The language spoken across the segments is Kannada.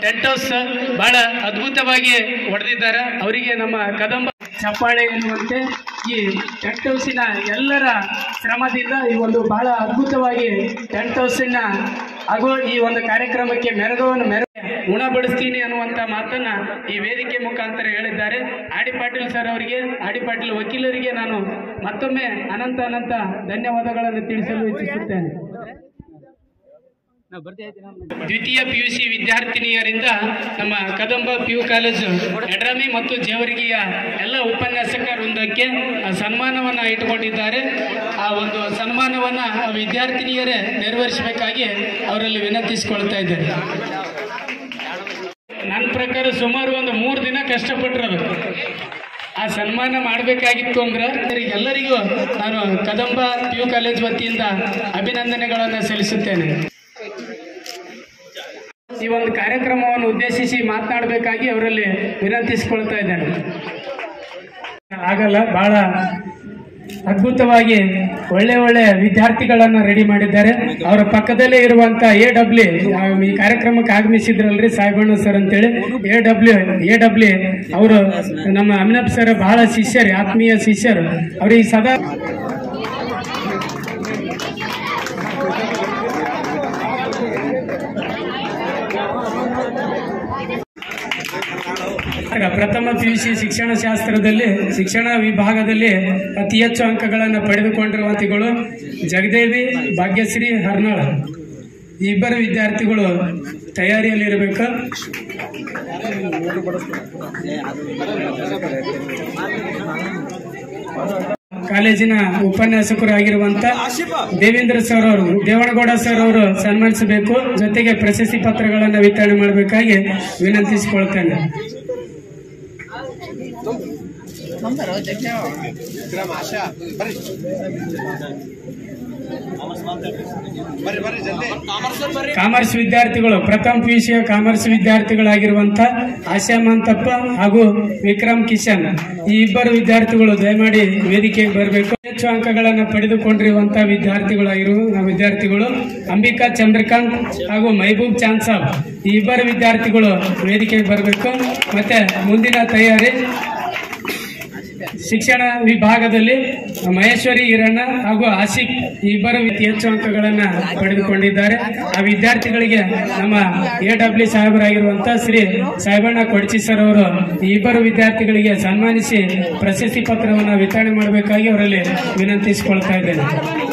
ಟೆಂಟ್ ಹೌಸ್ ಬಹಳ ಅದ್ಭುತವಾಗಿ ಹೊಡೆದಿದ್ದಾರೆ ಅವರಿಗೆ ನಮ್ಮ ಕದಂಬ ಚಪ್ಪಾಳೆ ಎನ್ನುವಂತೆ ಈ ಟೆಂಟ್ ಹೌಸಿನ ಎಲ್ಲರ ಶ್ರಮದಿಂದ ಈ ಒಂದು ಬಹಳ ಅದ್ಭುತವಾಗಿ ಟೆಂಟ್ ಹೌಸಿನ ಹಾಗೂ ಈ ಒಂದು ಕಾರ್ಯಕ್ರಮಕ್ಕೆ ಮೆರಗವನ್ನು ಮೆರ ಉಣಬಡಿಸ್ತೀನಿ ಅನ್ನುವಂಥ ಮಾತನ್ನ ಈ ವೇದಿಕೆ ಮುಖಾಂತರ ಹೇಳಿದ್ದಾರೆ ಆಡಿ ಪಾಟೀಲ್ ಸರ್ ಅವರಿಗೆ ಆಡಿ ಪಾಟೀಲ್ ವಕೀಲರಿಗೆ ನಾನು ಮತ್ತೊಮ್ಮೆ ಅನಂತ ಅನಂತ ಧನ್ಯವಾದಗಳನ್ನು ತಿಳಿಸಲು ಇಚ್ಛಿಸುತ್ತೇನೆ ದ್ವಿತೀಯ ಪಿ ಯು ಸಿ ವಿದ್ಯಾರ್ಥಿನಿಯರಿಂದ ನಮ್ಮ Kadamba P U college Yadrami ಮತ್ತು ಜೇವರ್ಗಿಯ ಎಲ್ಲ ಉಪನ್ಯಾಸಕ ವೃಂದಕ್ಕೆ ಆ ಸನ್ಮಾನವನ್ನು ಇಟ್ಟುಕೊಂಡಿದ್ದಾರೆ ಆ ಒಂದು ಸನ್ಮಾನವನ್ನು ಆ ವಿದ್ಯಾರ್ಥಿನಿಯರೇ ನೆರವೇರಿಸಬೇಕಾಗಿ ಅವರಲ್ಲಿ ವಿನಂತಿಸಿಕೊಳ್ತಾ ಇದ್ದಾರೆ ನನ್ನ ಪ್ರಕಾರ ಸುಮಾರು ಒಂದು ಮೂರು ದಿನ ಕಷ್ಟಪಟ್ಟರು ಅದಕ್ಕೆ ಆ ಸನ್ಮಾನ ಮಾಡಬೇಕಾಗಿತ್ತು ಅಂದ್ರೆ ಎಲ್ಲರಿಗೂ ನಾನು ಕದಂಬ ಪಿ ಯು ಕಾಲೇಜ್ ವತಿಯಿಂದ ಅಭಿನಂದನೆಗಳನ್ನು ಸಲ್ಲಿಸುತ್ತೇನೆ ಈ ಒಂದು ಕಾರ್ಯಕ್ರಮವನ್ನು ಉದ್ದೇಶಿಸಿ ಮಾತನಾಡಬೇಕಾಗಿ ಅವರಲ್ಲಿ ವಿನಂತಿಸಿಕೊಳ್ತಾ ಇದ್ದೇನೆ ಆಗಲ್ಲ ಬಹಳ ಅದ್ಭುತವಾಗಿ ಒಳ್ಳೆ ಒಳ್ಳೆ ವಿದ್ಯಾರ್ಥಿಗಳನ್ನ ರೆಡಿ ಮಾಡಿದ್ದಾರೆ ಅವರ ಪಕ್ಕದಲ್ಲೇ ಇರುವಂತ ಎ ಡಬ್ಲ್ಯೂ ಈ ಕಾರ್ಯಕ್ರಮಕ್ಕೆ ಆಗಮಿಸಿದ್ರಲ್ರಿ ಸಾಹೇಬಣ್ಣ ಸರ್ ಅಂತೇಳಿ ಎ ಡಬ್ಲ್ಯೂ ಎ ಡಬ್ಲ್ಯೂ ಅವರು ನಮ್ಮ ಅಮಿನಬ್ ಸರ್ ಬಹಳ ಶಿಷ್ಯರು ಆತ್ಮೀಯ ಶಿಷ್ಯರು ಅವ್ರಿಗೆ ಸದಾ ಆಗ ಪ್ರಥಮ ಪಿ ಯು ಸಿ ಶಿಕ್ಷಣ ಶಾಸ್ತ್ರದಲ್ಲಿ ಶಿಕ್ಷಣ ವಿಭಾಗದಲ್ಲಿ ಅತಿ ಹೆಚ್ಚು ಅಂಕಗಳನ್ನು ಪಡೆದುಕೊಂಡಿರುವಂತಿಗಳು ಜಗದೇವಿ ಭಾಗ್ಯಶ್ರೀ ಹರ್ನಾಳ್ ಈ ಇಬ್ಬರು ವಿದ್ಯಾರ್ಥಿಗಳು ತಯಾರಿಯಲ್ಲಿರಬೇಕು ಕಾಲೇಜಿನ ಉಪನ್ಯಾಸಕರು ಆಗಿರುವಂತ ದೇವೇಂದ್ರ ಸರ್ ಅವರು ದೇವನಗೌಡ ಸರ್ ಅವರು ಸನ್ಮಾನಿಸಬೇಕು ಜೊತೆಗೆ ಪ್ರಶಸ್ತಿ ಪತ್ರಗಳನ್ನು ವಿತರಣೆ ಮಾಡಬೇಕಾಗಿ ವಿನಂತಿಸಿಕೊಳ್ತೇನೆ ಕಾಮರ್ಸ್ ವಿದ್ಯಾರ್ಥಿಗಳು ಪ್ರಥಮ ಪಿ ಯು ಕಾಮರ್ಸ್ ವಿದ್ಯಾರ್ಥಿಗಳಾಗಿರುವಂತ ಆಶಾ ಮಂತಪ್ಪ ಹಾಗೂ ವಿಕ್ರಮ್ ಕಿಶನ್ ಈ ಇಬ್ಬರು ವಿದ್ಯಾರ್ಥಿಗಳು ದಯಮಾಡಿ ವೇದಿಕೆಗೆ ಬರಬೇಕು ಹೆಚ್ಚು ಅಂಕಗಳನ್ನು ಪಡೆದುಕೊಂಡಿರುವಂತ ವಿದ್ಯಾರ್ಥಿಗಳಾಗಿರುವ ವಿದ್ಯಾರ್ಥಿಗಳು ಅಂಬಿಕಾ ಚಂದ್ರಕಾಂತ್ ಹಾಗೂ ಮೈಬೂಬ್ ಚಾಂದ್ ಸಾಬ್ ಈ ಇಬ್ಬರು ವಿದ್ಯಾರ್ಥಿಗಳು ವೇದಿಕೆಗೆ ಬರಬೇಕು ಮತ್ತೆ ಮುಂದಿನ ತಯಾರಿ ಶಿಕ್ಷಣ ವಿಭಾಗದಲ್ಲಿ ಮಹೇಶ್ವರಿ ಈರಣ್ಣ ಹಾಗೂ ಆಸಿಫ್ ಈ ಇಬ್ಬರು ಅತಿ ಹೆಚ್ಚು ಅಂಕಗಳನ್ನ ಪಡೆದುಕೊಂಡಿದ್ದಾರೆ ಆ ವಿದ್ಯಾರ್ಥಿಗಳಿಗೆ ನಮ್ಮ ಎ ಡಬ್ಲ್ಯೂ ಸಾಹೇಬರಾಗಿರುವಂತಹ ಶ್ರೀ ಸಾಹೇಬಣ್ಣ ಕೊಡ್ಚಿ ಸರ್ ಅವರು ಈ ಇಬ್ಬರು ವಿದ್ಯಾರ್ಥಿಗಳಿಗೆ ಸನ್ಮಾನಿಸಿ ಪ್ರಶಸ್ತಿ ಪತ್ರವನ್ನು ವಿತರಣೆ ಮಾಡಬೇಕಾಗಿ ಅವರಲ್ಲಿ ವಿನಂತಿಸಿಕೊಳ್ತಾ ಇದ್ದೇನೆ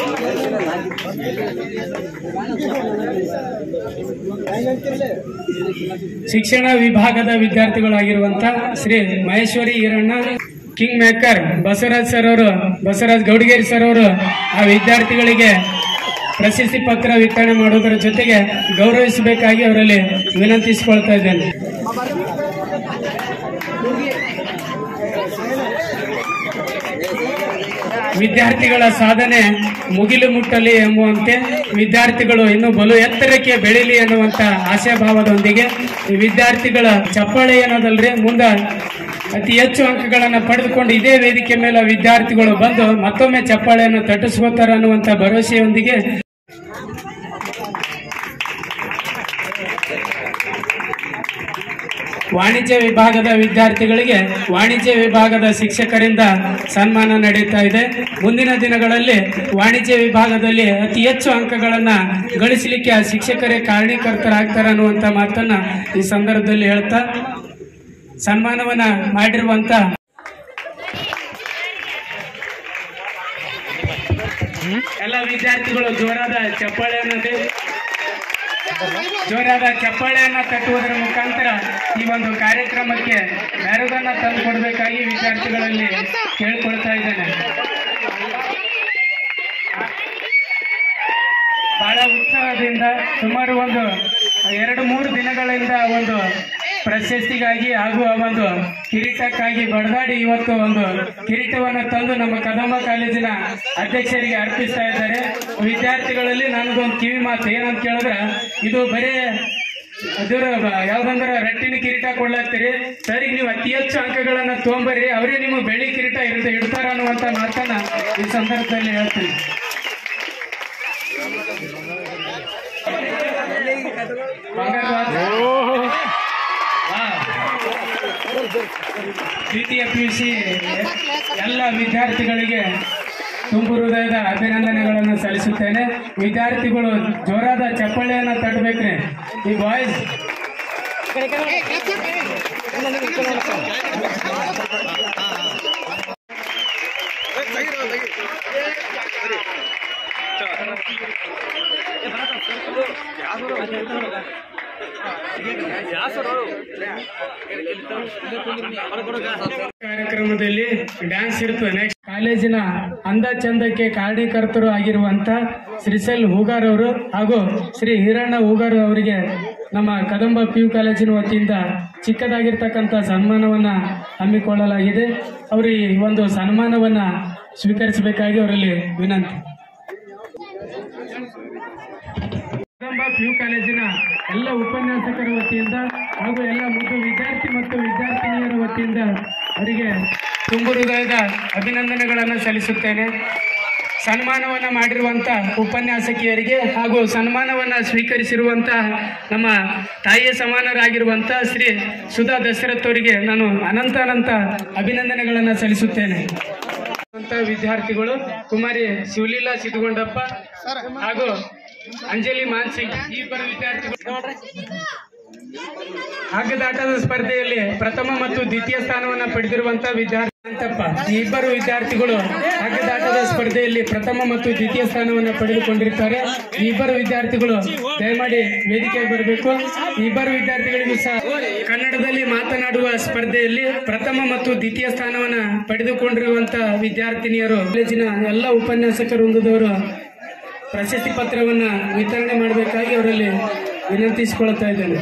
ಶಿಕ್ಷಣ ವಿಭಾಗದ ವಿದ್ಯಾರ್ಥಿಗಳಾಗಿರುವಂತ Shri Maheshwari Iranna king maker Basavaraj sir ಅವರು ಬಸವರಾಜ್ ಗೌಡಗೇರಿ ಸರ್ ಅವರು ಆ ವಿದ್ಯಾರ್ಥಿಗಳಿಗೆ ಪ್ರಶಸ್ತಿ ಪತ್ರ ವಿತರಣೆ ಮಾಡುವುದರ ಜೊತೆಗೆ ಗೌರವಿಸಬೇಕಾಗಿ ಅವರಲ್ಲಿ ವಿನಂತಿಸಿಕೊಳ್ತಾ ಇದ್ದೇನೆ ವಿದ್ಯಾರ್ಥಿಗಳ ಸಾಧನೆ ಮುಗಿಲು ಮುಟ್ಟಲಿ ಎಂಬುವಂತೆ ವಿದ್ಯಾರ್ಥಿಗಳು ಇನ್ನು ಬಲು ಎತ್ತರಕ್ಕೆ ಬೆಳೀಲಿ ಎನ್ನುವಂತ ಆಶಾಭಾವದೊಂದಿಗೆ ಈ ವಿದ್ಯಾರ್ಥಿಗಳ ಚಪ್ಪಾಳೆ ಏನದಲ್ರಿ ಮುಂದ ಅತಿ ಹೆಚ್ಚು ಅಂಕಗಳನ್ನು ಪಡೆದುಕೊಂಡು ಇದೇ ವೇದಿಕೆ ಮೇಲೆ ವಿದ್ಯಾರ್ಥಿಗಳು ಬಂದು ಮತ್ತೊಮ್ಮೆ ಚಪ್ಪಾಳೆಯನ್ನು ತಟ್ಟಿಸ್ಕೋತಾರೆ ಅನ್ನುವಂತ ಭರವಸೆಯೊಂದಿಗೆ ವಾಣಿಜ್ಯ ವಿಭಾಗದ ವಿದ್ಯಾರ್ಥಿಗಳಿಗೆ ವಾಣಿಜ್ಯ ವಿಭಾಗದ ಶಿಕ್ಷಕರಿಂದ ಸನ್ಮಾನ ನಡೀತಾ ಇದೆ ಮುಂದಿನ ದಿನಗಳಲ್ಲಿ ವಾಣಿಜ್ಯ ವಿಭಾಗದಲ್ಲಿ ಅತಿ ಹೆಚ್ಚು ಅಂಕಗಳನ್ನ ಗಳಿಸಲಿಕ್ಕೆ ಆ ಶಿಕ್ಷಕರೇ ಕಾರಣೀಕರ್ತರಾಗ್ತಾರೆ ಅನ್ನುವಂತ ಮಾತನ್ನ ಈ ಸಂದರ್ಭದಲ್ಲಿ ಹೇಳ್ತಾ ಸನ್ಮಾನವನ್ನ ಮಾಡಿರುವಂತ ಎಲ್ಲ ವಿದ್ಯಾರ್ಥಿಗಳು ಜೋರಾದ ಚಪ್ಪಾಳೆಯನ್ನು ಜೋರಾದ ಚಪ್ಪಾಳೆಯನ್ನ ತಟ್ಟುವುದರ ಮುಖಾಂತರ ಈ ಒಂದು ಕಾರ್ಯಕ್ರಮಕ್ಕೆ ಮೆರುಗನ್ನ ತಂದು ಕೊಡಬೇಕಾಗಿ ವಿದ್ಯಾರ್ಥಿಗಳಲ್ಲಿ ಕೇಳ್ಕೊಳ್ತಾ ಇದ್ದೇನೆ ಬಹಳ ಉತ್ಸಾಹದಿಂದ ಸುಮಾರು ಒಂದು ಎರಡು ಮೂರು ದಿನಗಳಿಂದ ಒಂದು ಪ್ರಶಸ್ತಿಗಾಗಿ ಹಾಗೂ ಆ ಒಂದು ಕಿರೀಟಕ್ಕಾಗಿ ಬಡದಾಡಿ ಇವತ್ತು ಒಂದು ಕಿರೀಟವನ್ನು ತಂದು ನಮ್ಮ ಕದಂಬ ಕಾಲೇಜಿನ ಅಧ್ಯಕ್ಷರಿಗೆ ಅರ್ಪಿಸ್ತಾ ಇದ್ದಾರೆ ವಿದ್ಯಾರ್ಥಿಗಳಲ್ಲಿ ನನಗೊಂದು ಕಿವಿ ಮಾತು ಏನಂತ ಕೇಳಿದ್ರೆ ಇದು ಬರೀ ಅದರ ಯಾವ್ದಂದ್ರ ರಟ್ಟಿನ ಕಿರೀಟ ಕೊಡ್ಲಾಗ್ತೀರಿ ಸರಿಗೆ ನೀವು ಅತಿ ಹೆಚ್ಚು ಅಂಕಗಳನ್ನ ತೊಗೊಂಬರ್ರಿ ಅವರೇ ನಿಮ್ಮ ಬೆಳ್ಳಿ ಕಿರೀಟ ಇರುತ್ತೆ ಇಡ್ತಾರ ಅನ್ನುವಂತ ಮಾತನ್ನ ಈ ಸಂದರ್ಭದಲ್ಲಿ ಹೇಳ್ತೀನಿ ಬಂಗಾರವಾದ ದ್ವಿತೀಯ ಪಿ ಯು ಸಿ ಎಲ್ಲ ವಿದ್ಯಾರ್ಥಿಗಳಿಗೆ ತುಂಬು ಹೃದಯದ ಅಭಿನಂದನೆಗಳನ್ನು ಸಲ್ಲಿಸುತ್ತೇನೆ ವಿದ್ಯಾರ್ಥಿಗಳು ಜೋರಾದ ಚಪ್ಪಳೆಯನ್ನು ತಟ್ಟಬೇಕ್ರಿ ಈ ಬಾಯ್ಸ್ ಕಾರ್ಯಕ್ರಮದಲ್ಲಿ ಡ್ಯಾನ್ಸ್ ಇರ್ತದೆ ನೆಕ್ಸ್ಟ್ ಕಾಲೇಜಿನ ಅಂದ ಚಂದಕ್ಕೆ ಕಾರಣೀಕರ್ತರು ಆಗಿರುವಂತ ಶ್ರೀಸೆಲ್ ಹೂಗಾರ್ ಅವರು ಹಾಗೂ ಶ್ರೀ ಹಿರಣ್ಣ ಹೂಗಾರ್ ಅವರಿಗೆ ನಮ್ಮ ಕದಂಬ ಪಿ ಯು ಕಾಲೇಜಿನ ವತಿಯಿಂದ ಚಿಕ್ಕದಾಗಿರ್ತಕ್ಕಂಥ ಸನ್ಮಾನವನ್ನ ಹಮ್ಮಿಕೊಳ್ಳಲಾಗಿದೆ ಅವರು ಈ ಒಂದು ಸನ್ಮಾನವನ್ನ ಸ್ವೀಕರಿಸಬೇಕಾಗಿ ಅವರಲ್ಲಿ ವಿನಂತಿ ಕದಂಬ ಪಿ ಯು ಕಾಲೇಜಿನ ಎಲ್ಲ ಉಪನ್ಯಾಸಕರ ವತಿಯಿಂದ ಹಾಗೂ ಎಲ್ಲ ಮುದ್ದು ವಿದ್ಯಾರ್ಥಿ ಮತ್ತು ವಿದ್ಯಾರ್ಥಿನಿಯರ ವತಿಯಿಂದ ಅವರಿಗೆ ತುಂಬು ಹೃದಯದ ಅಭಿನಂದನೆಗಳನ್ನು ಸಲ್ಲಿಸುತ್ತೇನೆ ಸನ್ಮಾನವನ್ನ ಮಾಡಿರುವಂತ ಉಪನ್ಯಾಸಕಿಯರಿಗೆ ಹಾಗೂ ಸನ್ಮಾನವನ್ನ ಸ್ವೀಕರಿಸಿರುವಂತ ನಮ್ಮ ತಾಯಿಯ ಸಮಾನರಾಗಿರುವಂತ ಶ್ರೀ ಸುಧಾ ದಶರಥ್ ಅವರಿಗೆ ನಾನು ಅನಂತ ಅನಂತ ಅಭಿನಂದನೆಗಳನ್ನು ಸಲ್ಲಿಸುತ್ತೇನೆ ಅಂತ ವಿದ್ಯಾರ್ಥಿಗಳು ಕುಮಾರಿ ಶಿವಲೀಲಾ ಸಿದ್ದುಗೊಂಡಪ್ಪ ಹಾಗೂ ಅಂಜಲಿ ಮಾನ್ಸಿಂಗ್ ಈ ಇಬ್ಬರು ವಿದ್ಯಾರ್ಥಿಗಳು ಹಗ್ಗದಾಟದ ಸ್ಪರ್ಧೆಯಲ್ಲಿ ಪ್ರಥಮ ಮತ್ತು ದ್ವಿತೀಯ ಸ್ಥಾನವನ್ನ ಪಡೆದಿರುವಂತ ವಿದ್ಯಾರ್ಥಿ ಅಂತಪ್ಪ ಈ ಇಬ್ಬರು ವಿದ್ಯಾರ್ಥಿಗಳು ಹಗ್ಗದಾಟದ ಸ್ಪರ್ಧೆಯಲ್ಲಿ ಪ್ರಥಮ ಮತ್ತು ದ್ವಿತೀಯ ಸ್ಥಾನವನ್ನ ಪಡೆದುಕೊಂಡಿರ್ತಾರೆ ಈ ಇಬ್ಬರು ವಿದ್ಯಾರ್ಥಿಗಳು ದಯಮಾಡಿ ವೇದಿಕೆಗೆ ಬರಬೇಕು ಈ ಇಬ್ಬರು ವಿದ್ಯಾರ್ಥಿಗಳಿಗೂ ಸಹ ಕನ್ನಡದಲ್ಲಿ ಮಾತನಾಡುವ ಸ್ಪರ್ಧೆಯಲ್ಲಿ ಪ್ರಥಮ ಮತ್ತು ದ್ವಿತೀಯ ಸ್ಥಾನವನ್ನ ಪಡೆದುಕೊಂಡಿರುವಂತ ವಿದ್ಯಾರ್ಥಿನಿಯರು ಕಾಲೇಜಿನ ಎಲ್ಲ ಉಪನ್ಯಾಸಕರು ವೃಂದದವರು ಪ್ರಶಸ್ತಿ ಪತ್ರವನ್ನ ವಿತರಣೆ ಮಾಡಬೇಕಾಗಿ ಅವರಲ್ಲಿ ವಿನಂತಿಸಿಕೊಳ್ತಾ ಇದ್ದೇನೆ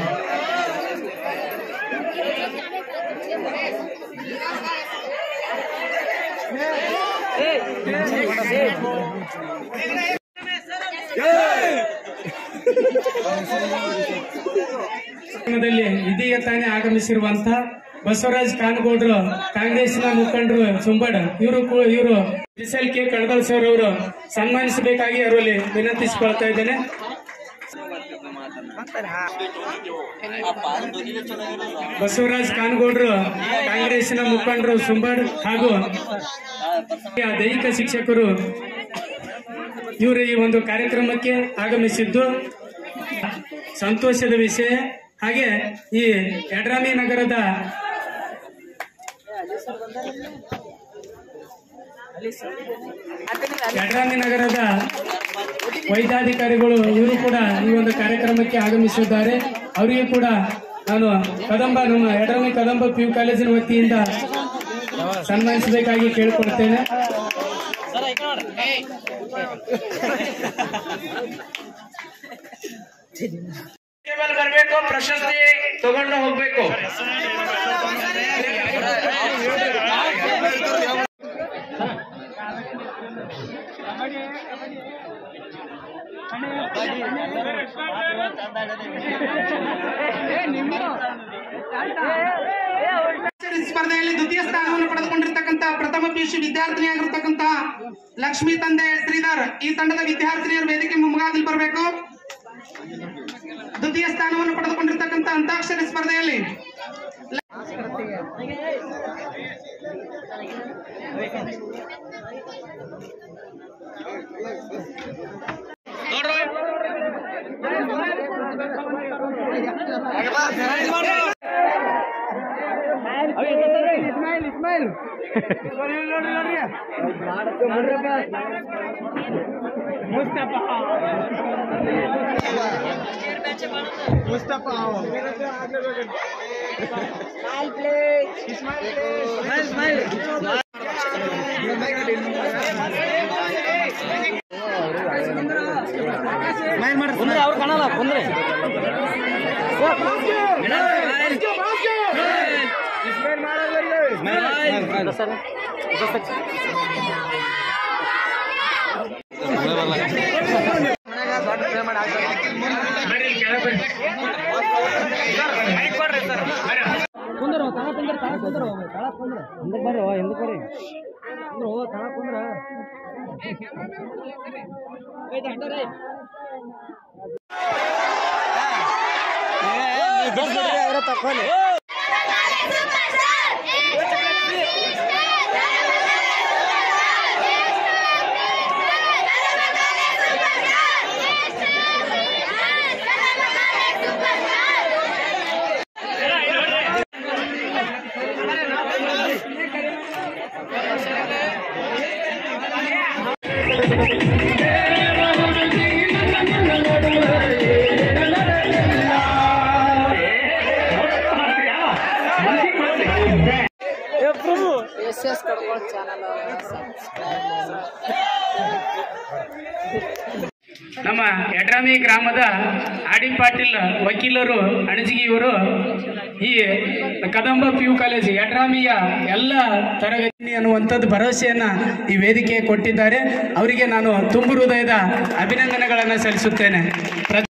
ಕಾರ್ಯಕ್ರಮದಲ್ಲಿ ಇದೀಗ ತಾನೇ ಆಗಮಿಸಿರುವಂತ ಬಸವರಾಜ್ ಕಾನಗೌಡರು ಕಾಂಗ್ರೆಸ್ನ ಮುಖಂಡರು ಸುಂಬಡ್ ಇವರು ಇವರು ಬಿಸಲ್ ಕೆ ಕಣಗಲ್ ಸರ್ ಅವರು ಸನ್ಮಾನಿಸಬೇಕಾಗಿ ಅವರಲ್ಲಿ ವಿನಂತಿಸಿಕೊಳ್ತಾ ಇದ್ದೇನೆ ಬಸವರಾಜ್ ಕಾನಗೌಡರು ಕಾಂಗ್ರೆಸ್ನ ಮುಖಂಡರು ಸುಂಬಡ್ ಹಾಗೂ ದೈಹಿಕ ಶಿಕ್ಷಕರು ಇವರು ಈ ಒಂದು ಕಾರ್ಯಕ್ರಮಕ್ಕೆ ಆಗಮಿಸಿದ್ದು ಸಂತೋಷದ ವಿಷಯ ಹಾಗೆ ಈ ಯಡ್ರಾಮಿ ನಗರದ ಯಡ್ರಾಮಿ ನಗರದ ವೈದ್ಯಾಧಿಕಾರಿಗಳು ಇವರು ಕೂಡ ಈ ಒಂದು ಕಾರ್ಯಕ್ರಮಕ್ಕೆ ಆಗಮಿಸಿದ್ದಾರೆ ಅವರಿಗೂ ಕೂಡ ನಾನು ಕದಂಬ ನಮ್ಮ ಯಡ್ರಾಮಿ ಕದಂಬ ಪಿ ಯು ಕಾಲೇಜಿನ ವತಿಯಿಂದ ಸನ್ಮಾನಿಸಬೇಕಾಗಿ ಕೇಳಿಕೊಳ್ತೇನೆ ಟೇಬಲ್ ಬರಬೇಕು ಪ್ರಶಸ್ತಿ ತಗೊಂಡು ಹೋಗ್ಬೇಕು ಸ್ಪರ್ಧೆಯಲ್ಲಿ ದ್ವಿತೀಯ ಸ್ಥಾನವನ್ನು ಪಡೆದುಕೊಂಡಿರ್ತಕ್ಕಂಥ ಪ್ರಥಮ ಪಿಯುಸಿ ವಿದ್ಯಾರ್ಥಿನಿಯಾಗಿರ್ತಕ್ಕಂಥ ಲಕ್ಷ್ಮೀ ತಂದೆ ಶ್ರೀಧರ್ ಈ ತಂಡದ ವಿದ್ಯಾರ್ಥಿನಿಯರು ವೇದಿಕೆ ಮುಂಭಾಗದಲ್ಲಿ ಬರಬೇಕು ದ್ವಿತೀಯ ಸ್ಥಾನವನ್ನು ಪಡೆದುಕೊಂಡಿರ್ತಕ್ಕಂಥ ಅಂತಾಕ್ಷರಿ ಸ್ಪರ್ಧೆಯಲ್ಲಿ ಬರ್ರಿ ಕೆಳಗೆ ಬರ್ರಿ ಮೈಕ್ ಕೊಡ್ರಿ ಸರ್ ಬರ್ರಿ. S S Kadkol channel subscribe ನಮ್ಮ ಯಡ್ರಾಮಿ ಗ್ರಾಮದ ಆಡಿ ಪಾಟೀಲ್ ವಕೀಲರು ಅಣಜಿಗಿಯವರು ಈ ಕದಂಬ ಪಿ ಯು ಕಾಲೇಜ್ ಯಡ್ರಾಮಿಯ ಎಲ್ಲ ತರಗತಿ ಅನ್ನುವಂಥದ್ದು ಭರವಸೆಯನ್ನ ಈ ವೇದಿಕೆ ಕೊಟ್ಟಿದ್ದಾರೆ ಅವರಿಗೆ ನಾನು ತುಂಬು ಹೃದಯದ ಅಭಿನಂದನೆಗಳನ್ನು ಸಲ್ಲಿಸುತ್ತೇನೆ ಪ್ರ-